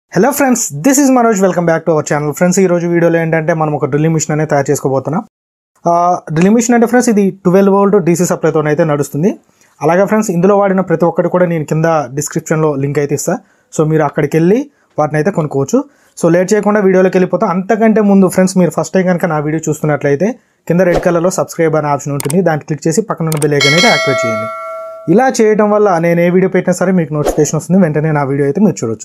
hello friends this is Manoj welcome back to our channel friends ఈ రోజు వీడియోలో ఏంటంటే మనం ఒక డ్రిల్లింగ్ మిషన్ అనేది తయారు చేసుకోబోతున్నాం డ్రిల్లింగ్ మిషన్ అంటే ఫ్రెండ్స్ ఇది ట్వెల్వ్ వోల్ట్ డీసీ సప్లైతో అయితే నడుస్తుంది అలాగే ఫ్రెండ్స్ ఇందులో వాడిన ప్రతి ఒక్కటి కూడా నేను కింద డిస్క్రిప్షన్లో లింక్ అయితే ఇస్తా సో మీరు అక్కడికి వెళ్ళి వాటిని అయితే కొనుక్కోవచ్చు సో లేట్ చేయకుండా వీడియోలోకి వెళ్ళిపోతాం అంతకంటే ముందు ఫ్రెండ్స్ మీరు ఫస్ట్ టైం కనుక నా వీడియో చూస్తున్నట్లయితే కింద రెడ్ కలర్లో సబ్స్క్రైబ్ అనే ఆప్షన్ ఉంటుంది దాన్ని క్లిక్ చేసి పక్కన ఉన్న బెల్ ఐకాన్ అయితే యాక్టివేట్ చేయండి ఇలా చేయడం వల్ల నేను ఏ వీడియో పెట్టినా సరే మీకు నోటిఫికేషన్ వస్తుంది వెంటనే నా వీడియో అయితే మీరు చూడొచ్చు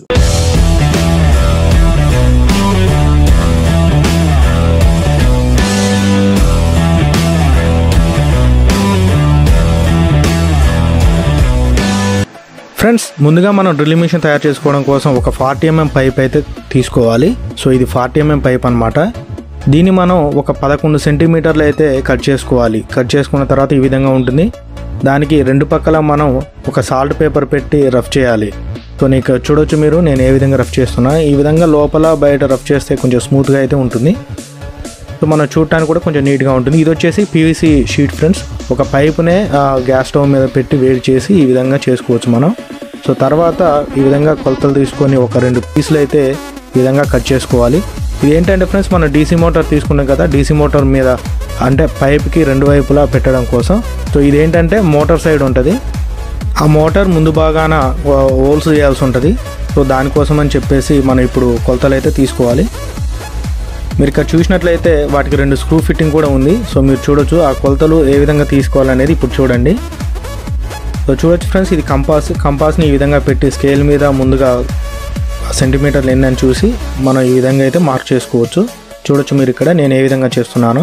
ఫ్రెండ్స్ ముందుగా మనం డ్రిల్లింగ్ మిషన్ తయారు చేసుకోవడం కోసం ఒక ఫార్టీ ఎంఎం పైప్ అయితే తీసుకోవాలి సో ఇది ఫార్టీ ఎంఎం పైప్ అనమాట దీన్ని మనం ఒక పదకొండు సెంటీమీటర్లు అయితే కట్ చేసుకోవాలి కట్ చేసుకున్న తర్వాత ఈ విధంగా ఉంటుంది దానికి రెండు పక్కల మనం ఒక సాల్ట్ పేపర్ పెట్టి రఫ్ చేయాలి సో నీకు చూడొచ్చు మీరు నేను ఏ విధంగా రఫ్ చేస్తున్నా ఈ విధంగా లోపల బయట రఫ్ చేస్తే కొంచెం స్మూత్గా అయితే ఉంటుంది సో మనం చూడటానికి కూడా కొంచెం నీట్గా ఉంటుంది ఇది వచ్చేసి పీవీసీ షీట్ ఫ్రెండ్స్ ఒక పైపునే ఆ, గ్యాస్ స్టవ్ మీద పెట్టి వేడి చేసి ఈ విధంగా చేసుకోవచ్చు మనం సో తర్వాత ఈ విధంగా కొలతలు తీసుకొని ఒక రెండు పీసులు అయితే ఈ విధంగా కట్ చేసుకోవాలి ఇది ఏంటంటే ఫ్రెండ్స్ మనం డీసీ మోటార్ తీసుకున్నాం కదా డీసీ మోటార్ మీద అంటే పైప్కి రెండు వైపులా పెట్టడం కోసం సో ఇదేంటంటే మోటార్ సైడ్ ఉంటుంది ఆ మోటార్ ముందు బాగాన హోల్స్ చేయాల్సి ఉంటుంది సో దానికోసం అని చెప్పేసి మనం ఇప్పుడు కొలతలు అయితే తీసుకోవాలి మీరు ఇక్కడ చూసినట్లయితే వాటికి రెండు స్క్రూ ఫిట్టింగ్ కూడా ఉంది సో మీరు చూడొచ్చు ఆ కొలతలు ఏ విధంగా తీసుకోవాలనేది ఇప్పుడు చూడండి సో చూడొచ్చు ఫ్రెండ్స్ ఇది కంపాస్ కంపాస్ని ఈ విధంగా పెట్టి స్కేల్ మీద ముందుగా సెంటీమీటర్లు ఎన్ని అని చూసి మనం ఈ విధంగా అయితే మార్క్ చేసుకోవచ్చు చూడొచ్చు మీరు ఇక్కడ నేను ఏ విధంగా చేస్తున్నాను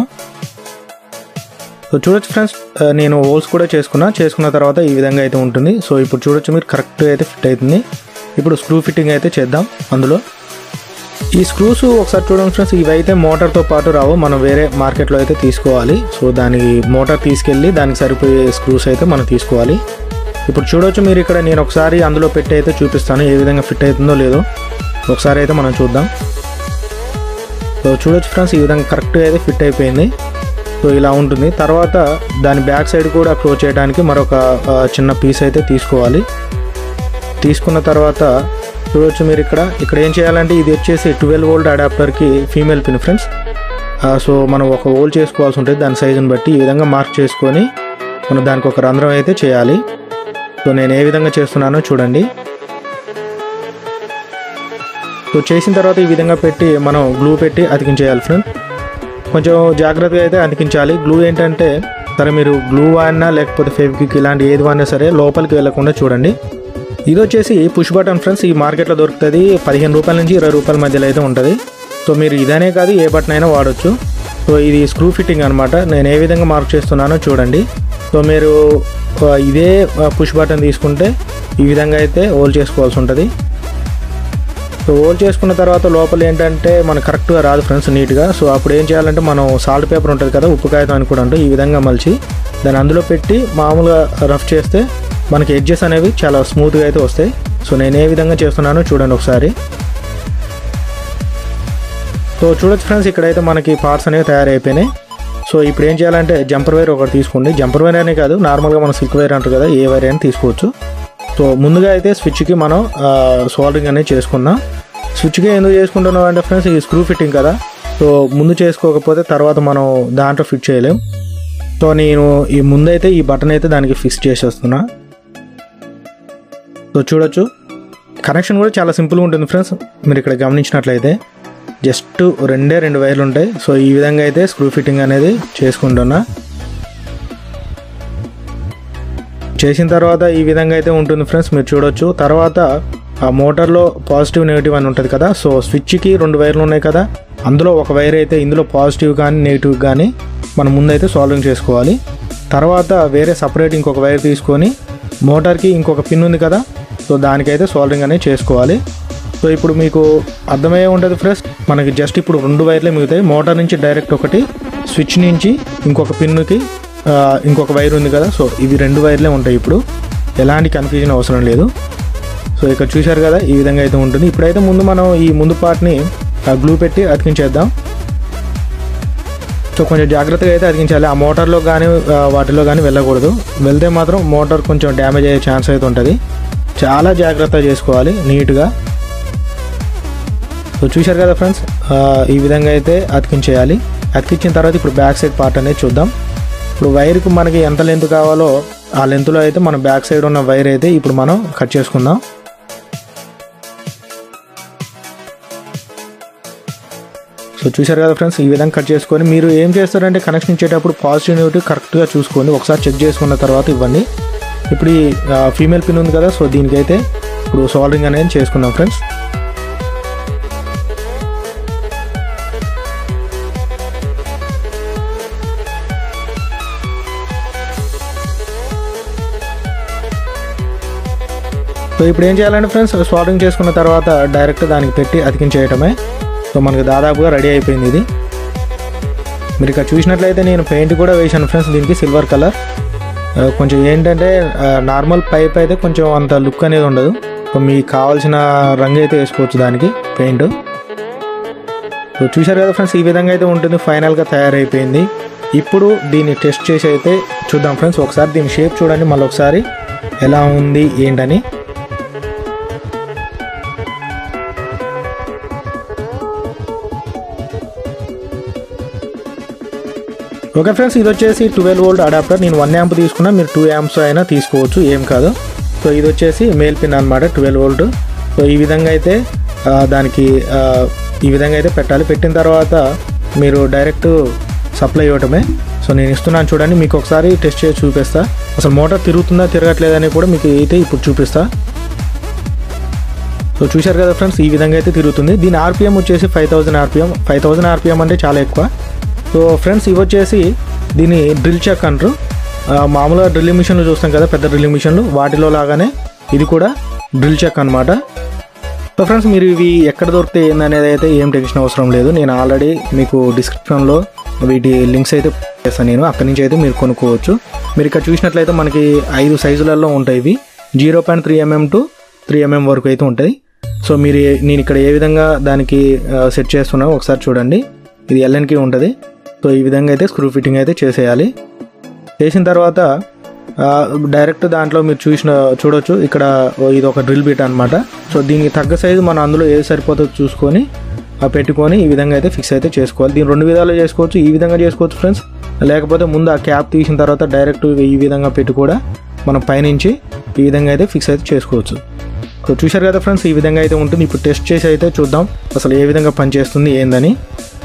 సో చూడొచ్చు ఫ్రెండ్స్ ఆ, నేను హోల్స్ కూడా చేసుకున్నా చేసుకున్న తర్వాత ఈ విధంగా అయితే ఉంటుంది సో ఇప్పుడు చూడొచ్చు మీరు కరెక్ట్గా అయితే ఫిట్ అవుతుంది ఇప్పుడు స్క్రూ ఫిట్టింగ్ అయితే చేద్దాం అందులో ఈ స్క్రూస్ ఒకసారి చూడండి ఫ్రెండ్స్ ఇవైతే మోటార్తో పాటు రావు మనం వేరే మార్కెట్లో అయితే తీసుకోవాలి సో దానికి మోటార్ తీసుకెళ్ళి దానికి సరిపోయే స్క్రూస్ అయితే మనం తీసుకోవాలి ఇప్పుడు చూడొచ్చు మీరు ఇక్కడ నేను ఒకసారి అందులో పెట్టి అయితే చూపిస్తాను ఏ విధంగా ఫిట్ అవుతుందో లేదో ఒకసారి అయితే మనం చూద్దాం సో చూడొచ్చు ఫ్రెండ్స్ ఈ విధంగా కరెక్ట్గా అయితే ఫిట్ అయిపోయింది సో ఇలా ఉంటుంది తర్వాత దాని బ్యాక్ సైడ్ కూడా క్లోజ్ చేయడానికి మరొక ఆ, చిన్న పీస్ అయితే తీసుకోవాలి తీసుకున్న తర్వాత చూడవచ్చు మీరు ఇక్కడ ఇక్కడ ఏం చేయాలంటే ఇది వచ్చేసి ట్వెల్వ్ వోల్ట్ అడాప్టర్కి ఫీమేల్ పిన్ ఫ్రెండ్స్ సో మనం ఒక హోల్ చేసుకోవాల్సి ఉంటుంది దాని సైజుని బట్టి ఈ విధంగా మార్క్ చేసుకొని మనం దానికి ఒక రంధ్రం అయితే చేయాలి సో నేను ఏ విధంగా చేస్తున్నానో చూడండి సో చేసిన తర్వాత ఈ విధంగా పెట్టి మనం గ్లూ పెట్టి అతికించేయాలి ఫ్రెండ్ కొంచెం జాగ్రత్తగా అయితే అతికించాలి గ్లూ ఏంటంటే సరే మీరు గ్లూ వాడినా లేకపోతే ఫెవిక్విక్ ఇలాంటి ఏది వాడినా సరే లోపలికి వెళ్లకుండా చూడండి ఇది వచ్చేసి పుష్ బటన్ ఫ్రెండ్స్ ఈ మార్కెట్లో దొరుకుతుంది పదిహేను రూపాయల నుంచి ఇరవై రూపాయల మధ్యలో అయితే ఉంటుంది సో మీరు ఇదనే కాదు ఏ బటన్ అయినా వాడచ్చు సో ఇది స్క్రూ ఫిట్టింగ్ అనమాట నేను ఏ విధంగా మార్క్ చేస్తున్నానో చూడండి సో మీరు ఆ, ఇదే పుష్ బటన్ తీసుకుంటే ఈ విధంగా అయితే హోల్ చేసుకోవాల్సి ఉంటుంది సో హోల్ చేసుకున్న తర్వాత లోపల ఏంటంటే మనకు కరెక్ట్గా రాదు ఫ్రెండ్స్ నీట్గా సో అప్పుడు ఏం చేయాలంటే మనం సాల్ట్ పేపర్ ఉంటుంది కదా ఉప్పు కాగితం అని కూడా ఉంటుంది ఈ విధంగా మలిచి దాన్ని అందులో పెట్టి మామూలుగా రఫ్ చేస్తే మనకి ఎడ్జెస్ అనేవి చాలా స్మూత్గా అయితే వస్తాయి సో నేను ఏ విధంగా చేస్తున్నానో చూడండి ఒకసారి సో చూడొచ్చు ఫ్రెండ్స్ ఇక్కడైతే మనకి పార్ట్స్ అనేవి తయారైపోయినాయి సో ఇప్పుడు ఏం చేయాలంటే జంపర్ వైర్ ఒకటి తీసుకోండి జంపర్ వైర్ అనే కాదు నార్మల్గా మనం సిల్క్ వైర్ అంటారు కదా ఏ వైర్ అయినా తీసుకోవచ్చు సో ముందుగా అయితే స్విచ్కి మనం సోల్డరింగ్ అనేది చేసుకుందాం స్విచ్కి ఎందుకు చేసుకుంటున్నాం అంటే ఫ్రెండ్స్ ఈ స్క్రూ ఫిట్టింగ్ కదా సో ముందు చేసుకోకపోతే తర్వాత మనం దాంట్లో ఫిట్ చేయలేం సో నేను ఈ ముందైతే ఈ బటన్ అయితే దానికి ఫిక్స్ చేసేస్తున్నా సో చూడొచ్చు కనెక్షన్ కూడా చాలా సింపుల్గా ఉంటుంది ఫ్రెండ్స్ మీరు ఇక్కడ గమనించినట్లయితే జస్ట్ రెండే రెండు వైర్లు ఉంటాయి సో ఈ విధంగా అయితే స్క్రూ ఫిట్టింగ్ అనేది చేసుకుంటున్నా చేసిన తర్వాత ఈ విధంగా అయితే ఉంటుంది ఫ్రెండ్స్ మీరు చూడొచ్చు తర్వాత ఆ మోటార్లో పాజిటివ్ నెగిటివ్ అని ఉంటుంది కదా సో స్విచ్కి రెండు వైర్లు ఉన్నాయి కదా అందులో ఒక వైర్ అయితే ఇందులో పాజిటివ్ కానీ నెగిటివ్ కానీ మనం ముందైతే సాల్వింగ్ చేసుకోవాలి తర్వాత వేరే సపరేట్ ఇంకొక వైర్ తీసుకొని మోటార్కి ఇంకొక పిన్ ఉంది కదా సో దానికైతే సాల్వింగ్ అనేది చేసుకోవాలి సో ఇప్పుడు మీకు అర్థమయ్యే ఉంటుంది ఫ్రెండ్స్ మనకి జస్ట్ ఇప్పుడు రెండు వైర్లే మిగుతాయి మోటార్ నుంచి డైరెక్ట్ ఒకటి స్విచ్ నుంచి ఇంకొక పిన్నుకి ఆ, ఇంకొక వైర్ ఉంది కదా సో ఇవి రెండు వైర్లే ఉంటాయి ఇప్పుడు ఎలాంటి కన్ఫ్యూజన్ అవసరం లేదు సో ఇక్కడ చూశారు కదా ఈ విధంగా అయితే ఉంటుంది ఇప్పుడైతే ముందు మనం ఈ ముందు పార్ట్ని గ్లూ పెట్టి అతికించేద్దాం సో కొంచెం జాగ్రత్తగా అయితే అతికించాలి ఆ మోటార్లో కానీ ఆ, వాటిలో కానీ వెళ్ళకూడదు వెళ్తే మాత్రం మోటార్ కొంచెం డ్యామేజ్ అయ్యే ఛాన్స్ అయితే ఉంటుంది చాలా జాగ్రత్త చేసుకోవాలి నీట్గా సో చూశారు కదా ఫ్రెండ్స్ ఆ, ఈ విధంగా అయితే అతికించేయాలి అతికించిన తర్వాత ఇప్పుడు బ్యాక్ సైడ్ పార్ట్ అనేది చూద్దాం ఇప్పుడు వైర్కి మనకి ఎంత లెంత్ కావాలో ఆ లెంత్లో అయితే మన బ్యాక్ సైడ్ ఉన్న వైర్ అయితే ఇప్పుడు మనం కట్ చేసుకుందాం సో చూశారు కదా ఫ్రెండ్స్ ఈ విధంగా కట్ చేసుకొని మీరు ఏం చేస్తారంటే కనెక్షన్ ఇచ్చేటప్పుడు పాజిటివ్ నెగిటివ్ కరెక్ట్గా చూసుకోండి ఒకసారి చెక్ చేసుకున్న తర్వాత ఇవ్వండి ఇప్పుడు ఈ ఫీమేల్ పిన్ ఉంది కదా సో దీనికైతే ఇప్పుడు సోల్డరింగ్ అనేది చేసుకుందాం ఫ్రెండ్స్ సో ఇప్పుడు ఏం చేయాలంటే ఫ్రెండ్స్ స్వాటింగ్ చేసుకున్న తర్వాత డైరెక్ట్ దానికి పెట్టి అతికించేయటమే సో మనకి దాదాపుగా రెడీ అయిపోయింది ఇది మీరు ఇక్కడ చూసినట్లయితే నేను పెయింట్ కూడా వేసాను ఫ్రెండ్స్ దీనికి సిల్వర్ కలర్ ఆ, కొంచెం ఏంటంటే నార్మల్ పైప్ అయితే కొంచెం అంత లుక్ అనేది ఉండదు సో మీకు కావాల్సిన రంగు అయితే వేసుకోవచ్చు దానికి పెయింట్ సో చూశారు కదా ఫ్రెండ్స్ ఈ విధంగా అయితే ఉంటుంది ఫైనల్గా తయారైపోయింది ఇప్పుడు దీన్ని టెస్ట్ చేసి అయితే చూద్దాం ఫ్రెండ్స్ ఒకసారి దీని షేప్ చూడండి మళ్ళీ ఒకసారి ఎలా ఉంది ఏంటని ఓకే ఫ్రెండ్స్ ఇది వచ్చేసి ట్వెల్వ్ వోల్ట్ అడాప్టర్ నేను వన్ యాంప్ తీసుకున్నా మీరు టూ యాంప్స్ అయినా తీసుకోవచ్చు ఏం కాదు సో ఇది వచ్చేసి మేల్ పిన్ అనమాట ట్వెల్వ్ వోల్ట్ సో ఈ విధంగా అయితే ఆ, దానికి ఆ, ఈ విధంగా అయితే పెట్టాలి పెట్టిన తర్వాత మీరు డైరెక్ట్ సప్లై ఇవ్వటమే సో నేను ఇస్తున్నాను చూడండి మీకు ఒకసారి టెస్ట్ చేసి చూపిస్తా అసలు మోటార్ తిరుగుతుందా తిరగట్లేదని కూడా మీకు అయితే ఇప్పుడు చూపిస్తా సో చూశారు కదా ఫ్రెండ్స్ ఈ విధంగా అయితే తిరుగుతుంది దీని ఆర్పిఎం వచ్చేసి five thousand RPM five thousand RPM అంటే చాలా ఎక్కువ సో ఫ్రెండ్స్ ఇవి వచ్చేసి దీని డ్రిల్ చెక్ అంటారు ఆ, మామూలుగా డ్రిల్లింగ్ మిషన్లు చూస్తాం కదా పెద్ద డ్రిల్లింగ్ మిషన్లు వాటిలో లాగానే ఇది కూడా డ్రిల్ చెక్ అనమాట సో ఫ్రెండ్స్ మీరు ఇవి ఎక్కడ దొరికితే ఏందనేది అయితే ఏం టెన్షన్ అవసరం లేదు నేను ఆల్రెడీ మీకు డిస్క్రిప్షన్లో వీటి లింక్స్ అయితే చేస్తాను నేను అక్కడి నుంచి అయితే మీరు కొనుక్కోవచ్చు మీరు ఇక్కడ చూసినట్లయితే మనకి ఐదు సైజులలో ఉంటాయి ఇవి zero point three mm to three mm వరకు అయితే ఉంటాయి సో మీరు ఏ- నేను ఇక్కడ ఏ విధంగా దానికి సెట్ చేస్తున్నానో ఒకసారి చూడండి ఇది ఎల్ఎన్కి ఉంటుంది సో ఈ విధంగా అయితే స్క్రూ ఫిట్టింగ్ అయితే చేసేయాలి చేసిన తర్వాత ఆ, డైరెక్ట్ దాంట్లో మీరు చూసిన చూడొచ్చు ఇక్కడ ఓ ఇది ఒక డ్రిల్ బీట్ అనమాట సో దీనికి తగ్గ సైజు మనం అందులో ఏది సరిపోతుందో చూసుకొని ఆ పెట్టుకొని ఈ విధంగా అయితే ఫిక్స్ అయితే చేసుకోవాలి దీన్ని రెండు విధాలు చేసుకోవచ్చు ఈ విధంగా చేసుకోవచ్చు ఫ్రెండ్స్ లేకపోతే ముందు ఆ క్యాప్ తీసిన తర్వాత డైరెక్ట్ ఈ విధంగా పెట్టి కూడా మనం పైనుంచి ఈ విధంగా అయితే ఫిక్స్ అయితే చేసుకోవచ్చు సో చూశారు కదా ఫ్రెండ్స్ ఈ విధంగా అయితే ఉంటుంది ఇప్పుడు టెస్ట్ చేసి అయితే చూద్దాం అసలు ఏ విధంగా పనిచేస్తుంది ఏందని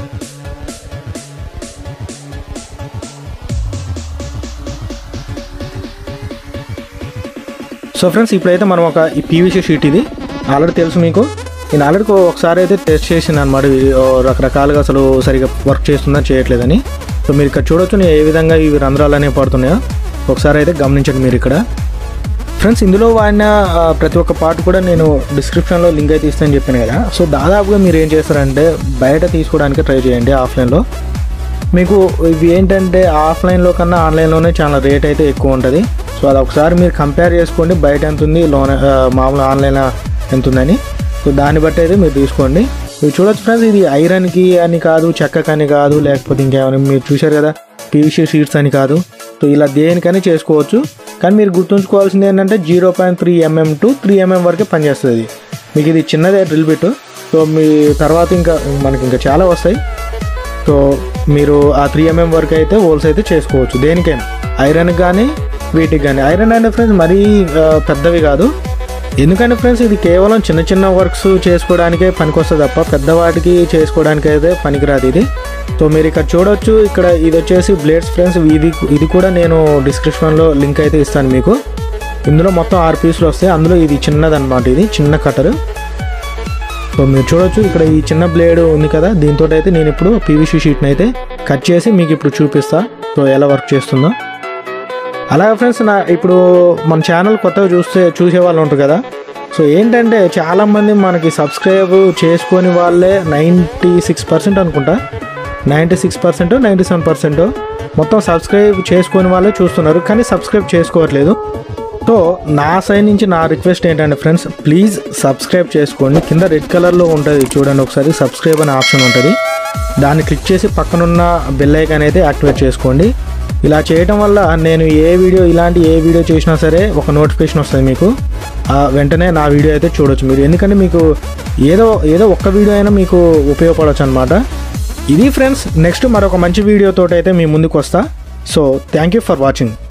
సో ఫ్రెండ్స్ ఇప్పుడైతే మనం ఒక ఈ పీవీసీ షీట్ ఇది ఆల్రెడీ తెలుసు మీకు నేను ఆల్రెడీ ఒకసారి అయితే టెస్ట్ చేసింది అనమాట రకరకాలుగా అసలు సరిగా వర్క్ చేస్తుందా చేయట్లేదని సో మీరు ఇక్కడ చూడొచ్చు నేను ఏ విధంగా ఇవి రంధ్రాలు అనేవి పడుతున్నాయో ఒకసారి అయితే గమనించండి మీరు ఇక్కడ ఫ్రెండ్స్ ఇందులో వాడిన ఆ, ప్రతి ఒక్క పార్ట్ కూడా నేను డిస్క్రిప్షన్లో లింక్ అయితే ఇస్తానని చెప్పాను కదా సో దాదాపుగా మీరు ఏం చేస్తారంటే బయట తీసుకోవడానికి ట్రై చేయండి ఆఫ్లైన్లో మీకు ఇవి ఏంటంటే ఆఫ్లైన్లో కన్నా ఆన్లైన్లోనే చాలా రేట్ అయితే ఎక్కువ ఉంటుంది సో అది ఒకసారి మీరు కంపేర్ చేసుకోండి బయట ఎంత ఉంది లోన్ ఆ, మామూలు ఆన్లైన్ ఎంత ఉందని సో దాన్ని బట్టి అయితే మీరు తీసుకోండి మీరు చూడొచ్చు ఫ్రెండ్స్ ఇది ఐరన్కి అని కాదు చెక్కకని కాదు లేకపోతే ఇంకేమైనా మీరు చూశారు కదా పీవీసీ షీట్స్ అని కాదు సో ఇలా దేనికని చేసుకోవచ్చు కానీ మీరు గుర్తుంచుకోవాల్సింది ఏంటంటే zero point three mm to three mm వరకే పనిచేస్తుంది మీకు ఇది చిన్నదే డ్రిల్ బిట్ సో మీ తర్వాత ఇంకా మనకి ఇంకా చాలా వస్తాయి సో మీరు ఆ త్రీ ఎంఎం వరకు అయితే హోల్స్ అయితే చేసుకోవచ్చు దేనికైనా ఐరన్ కానీ వీటికి కానీ ఐరన్ అంటే ఫ్రెండ్స్ మరీ ఆ, పెద్దవి కాదు ఎందుకంటే ఫ్రెండ్స్ ఇది కేవలం చిన్న చిన్న వర్క్స్ చేసుకోవడానికే పనికొస్తుంది తప్ప పెద్దవాటికి చేసుకోవడానికి అయితే పనికిరాదు ఇది సో మీరు ఇక్కడ చూడొచ్చు ఇక్కడ ఇది వచ్చేసి బ్లేడ్స్ ఫ్రెండ్స్ ఇది ఇది కూడా నేను డిస్క్రిప్షన్లో లింక్ అయితే ఇస్తాను మీకు ఇందులో మొత్తం ఆరు పీసులు వస్తాయి అందులో ఇది చిన్నదన్నమాట ఇది చిన్న కట్టరు సో మీరు చూడొచ్చు ఇక్కడ ఈ చిన్న బ్లేడ్ ఉంది కదా దీంతో అయితే నేను ఇప్పుడు పీవీసీ షీట్ని అయితే కట్ చేసి మీకు ఇప్పుడు చూపిస్తా సో ఎలా వర్క్ చేస్తుందో అలాగే ఫ్రెండ్స్ నా ఇప్పుడు మన ఛానల్ కొత్తగా చూస్తే చూసే వాళ్ళు ఉంటారు కదా సో ఏంటంటే చాలామంది మనకి సబ్స్క్రైబ్ చేసుకొని వాళ్ళే నైంటీ సిక్స్ పర్సెంట్ అనుకుంటా ninety six percent ninety seven percent మొత్తం సబ్స్క్రైబ్ చేసుకొని వాళ్ళే చూస్తున్నారు కానీ సబ్స్క్రైబ్ చేసుకోవట్లేదు సో నా సైడ్ నుంచి నా రిక్వెస్ట్ ఏంటంటే ఫ్రెండ్స్ ప్లీజ్ సబ్స్క్రైబ్ చేసుకోండి కింద రెడ్ కలర్లో ఉంటుంది చూడండి ఒకసారి సబ్స్క్రైబ్ అనే ఆప్షన్ ఉంటుంది దాన్ని క్లిక్ చేసి పక్కనున్న బెల్ ఐకాన్ అయితే యాక్టివేట్ చేసుకోండి ఇలా చేయటం వల్ల నేను ఏ వీడియో ఇలాంటి ఏ వీడియో చేసినా సరే ఒక నోటిఫికేషన్ వస్తుంది మీకు ఆ వెంటనే నా వీడియో అయితే చూడొచ్చు మీరు ఎందుకంటే మీకు ఏదో ఏదో ఒక్క వీడియో అయినా మీకు ఉపయోగపడవచ్చు అనమాట ఇది ఫ్రెండ్స్ నెక్స్ట్ మరొక మంచి వీడియోతో అయితే మీ ముందుకు వస్తా so thank you for watching